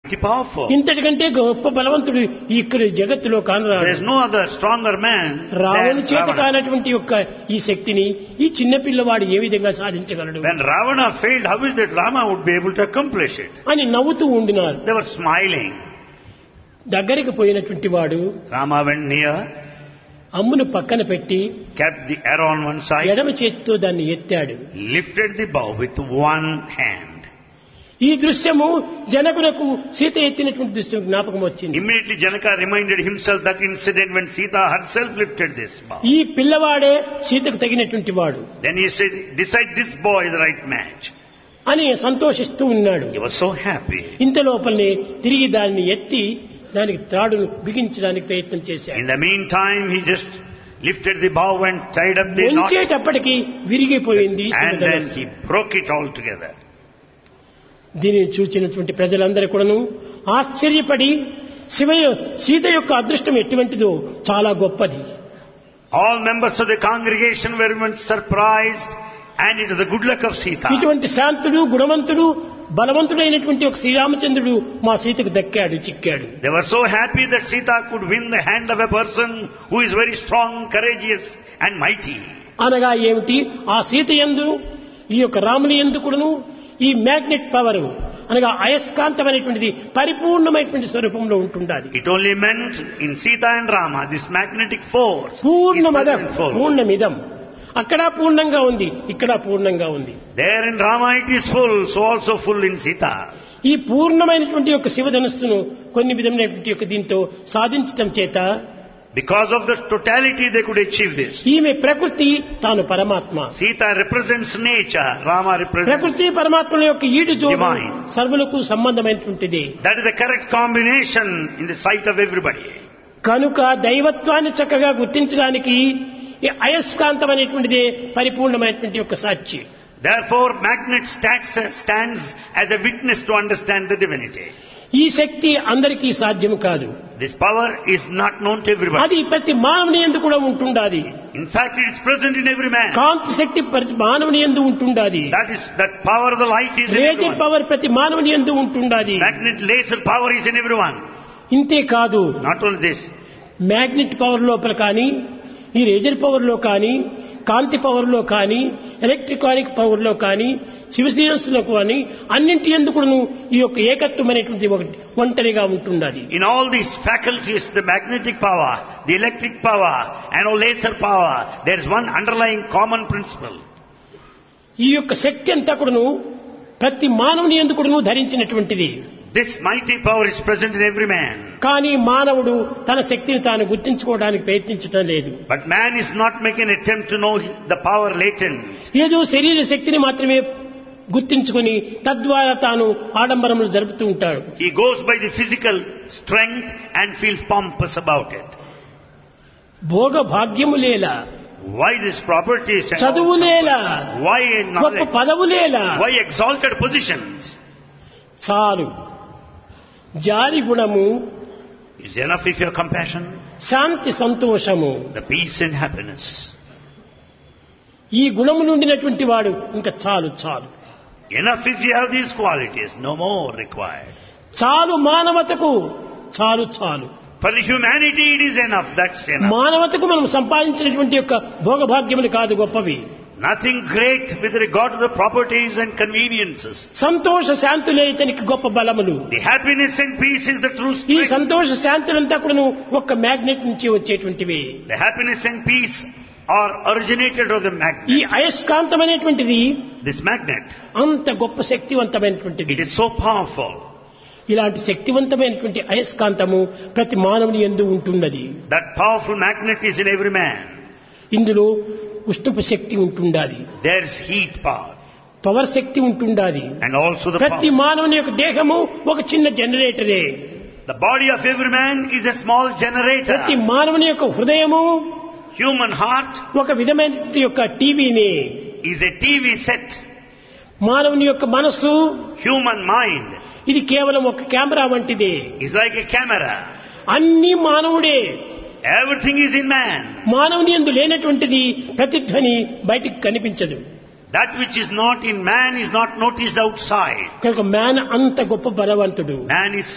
Mighty powerful. ఇంతటికంటే గొప్ప బలవంతుడు ఇక్కడ జగత్తులో There కానరాడు is no other stronger man రావణు than చేత Ravana. కానటువంటి యొక్క ఈ శక్తిని ఈ చిన్న పిల్లవాడు ఏ విధంగా సాధించగలడు When Ravana failed, how is that Rama would be able to accomplish it? అని నవ్వుతూ ఉండినారు They were smiling. దగ్గరికి పోయినటువంటి వాడు Rama went near, అమ్మును పక్కన పెట్టి kept the arrow on one side, ఎడమ చేతితో దాన్ని ఎత్తాడు lifted the bow with one hand. ఈ దృశ్యము జనకులకు సీత ఎత్తినటువంటి దృశ్యం జ్ఞాపకం వచ్చింది Immediately Janaka reminded himself that incident when Sita herself lifted this bow. ఈ పిల్లవాడే సీతకు తగినటువంటి వాడు Then he said, decide this boy the right match. అని సంతోషిస్తూ ఉన్నాడు He was so happy. ఇంత లోపలనే తిరిగి దాన్ని ఎత్తి దానికి త్రాడును బిగించడానికి ప్రయత్నం In చేశాడు the meantime, he just lifted the bow and tied up the knot ఉంచేటప్పటికి విరిగిపోయింది and then శివధనుస్సు. he broke it all together. దీనిని చూచినటువంటి ప్రజలందరూ కూడాను ఆశ్చర్యపడి శివ సీత యొక్క అదృష్టం ఎటువంటిదో చాలా గొప్పది All members of the congregation were very much surprised and it was the good luck of Sita. ఇటువంటి శాంతుడు గుణవంతుడు బలవంతుడైనటువంటి ఒక శ్రీరామచంద్రుడు మా సీతకు దక్కాడు చిక్కాడు They were so happy that Sita could win the hand of a person who is very strong, courageous and mighty. అనగా ఏమిటి ఆ సీత ఎందు ఈ యొక్క రాముని ఎందు కూడాను ఈ మ్యాగ్నెట్ పవర్ అనగా అయస్కాంతం అనేటువంటిది పరిపూర్ణమైనటువంటి స్వరూపంలో ఉంటుండాలి It only meant in Sita and Rama, this magnetic force is పూర్ణమదం present full. పూర్ణమిదం అక్కడ పూర్ణంగా ఉంది ఇక్కడ పూర్ణంగా ఉంది There in Rama it is full, so also full in Sita. ఈ పూర్ణమైనటువంటి యొక్క శివధనుస్సును కొన్ని విధమైనటువంటి యొక్క దీంతో సాధించటం చేత Because of the totality they could achieve this. ఈమె ప్రకృతి తాను పరమాత్మ Sita represents nature, Rama represents. ప్రకృతి పరమాత్మల యొక్క ఈడు జోడు Divine. సర్వులకు సంబంధమైనటువంటిది That is the correct combination in the sight of everybody. కనుక దైవత్వాన్ని చక్కగా గుర్తించడానికి ఈ అయస్కాంతం అనేటువంటిదే పరిపూర్ణమైనటువంటి యొక్క సాక్షి Therefore, magnet stands, stands as a witness to understand the divinity. ఈ శక్తి అందరికీ సాధ్యము కాదు This power is not known to everybody. అది ప్రతి మానవుని ఎందు కూడా ఉంటుండాది In fact, it is present in every man. కాంతి శక్తి ప్రతి మానవుని ఎందు ఉంటుండాది That is, that power of the light is in రేజర్ everyone. పవర్ ప్రతి మానవుని ఎందు ఉంటుండాది Magnet laser power is in everyone. ఇంతే కాదు Not only this, magnet power లోపల కానీ ఈ రేజర్ పవర్ లో కానీ కాంతి పవర్ లో కానీ ఎలక్ట్రికానిక్ పవర్ లో కానీ శివశ్రీరస్ లో కానీ అన్నింటి ఎందుకును ఈ యొక్క ఏకత్వం అనేటువంటి ఒకటి ఒంటరిగా ఉంటుండాలి in all these faculties, the magnetic power, the electric power, and all laser power, there is one underlying common principle. ఈ యొక్క శక్తి అంతా కూడాను ప్రతి మానవుని ఎందుకును ధరించినటువంటిది This mighty power is present in every man. కానీ మానవుడు తన శక్తిని తాను గుర్తించుకోవడానికి ప్రయత్నించటం లేదు But man is not making an attempt to know the power latent. ఏదో శరీర శక్తిని మాత్రమే గుర్తించుకొని తద్వారా తాను ఆడంబరములు జరుపుతూ ఉంటాడు He goes by the physical strength and feels pompous about it. భోగ భాగ్యములేలా Why these properties? and all- చదువులేలా Why గొప్ప knowledge? పదవులేలా Why exalted positions? చాలు జారి గుణము Is enough if you have compassion, శాంతి సంతోషము the peace and happiness. ఈ గుణము నుండినటువంటి వాడు ఇంకా చాలు చాలు Enough if you have these qualities, no more required. చాలు మానవతకు చాలు చాలు For the humanity it is enough, that's enough. మానవతకు మనం సంపాదించినటువంటి యొక్క భోగభాగ్యములు కాదు గొప్పవి Nothing great with regard to the properties and conveniences. సంతోష శాంతులే ఇతనికి గొప్ప బలములు The happiness and peace is the true ఈ strength. సంతోష శాంతులంతా కూడా ఒక్క మ్యాగ్నెట్ నుంచి వచ్చేటువంటివి The happiness and peace are originated of the ఈ magnet. అయస్కాంతం అనేటువంటిది This magnet, అంత గొప్ప శక్తివంతమైనటువంటిది it is so powerful. ఇలాంటి శక్తివంతమైనటువంటి అయస్కాంతము ప్రతి మానవుని ఎందు ఉంటున్నది That powerful magnet is in every man. ఇందులో ఉష్ణపు శక్తి ఉంటుండాలి There is heat power power శక్తి ఉంటుండాలి and also the ప్రతి power. మానవుని యొక్క దేహము ఒక చిన్న జనరేటరే The body of every man is a small generator. ప్రతి మానవుని యొక్క హృదయము Human heart ఒక విధమైనటువంటి యొక్క టీవీని is a TV set. మానవుని యొక్క మనస్సు Human mind ఇది కేవలం ఒక కెమెరా వంటిది is like a camera. అన్ని మానవుడే Everything is in man. మానవుని ఎందు లేనటువంటిది ప్రతిధ్వని బయటికి కనిపించదు That which is not in man is not noticed outside. కనుక మ్యాన్ అంత గొప్ప బలవంతుడు Man is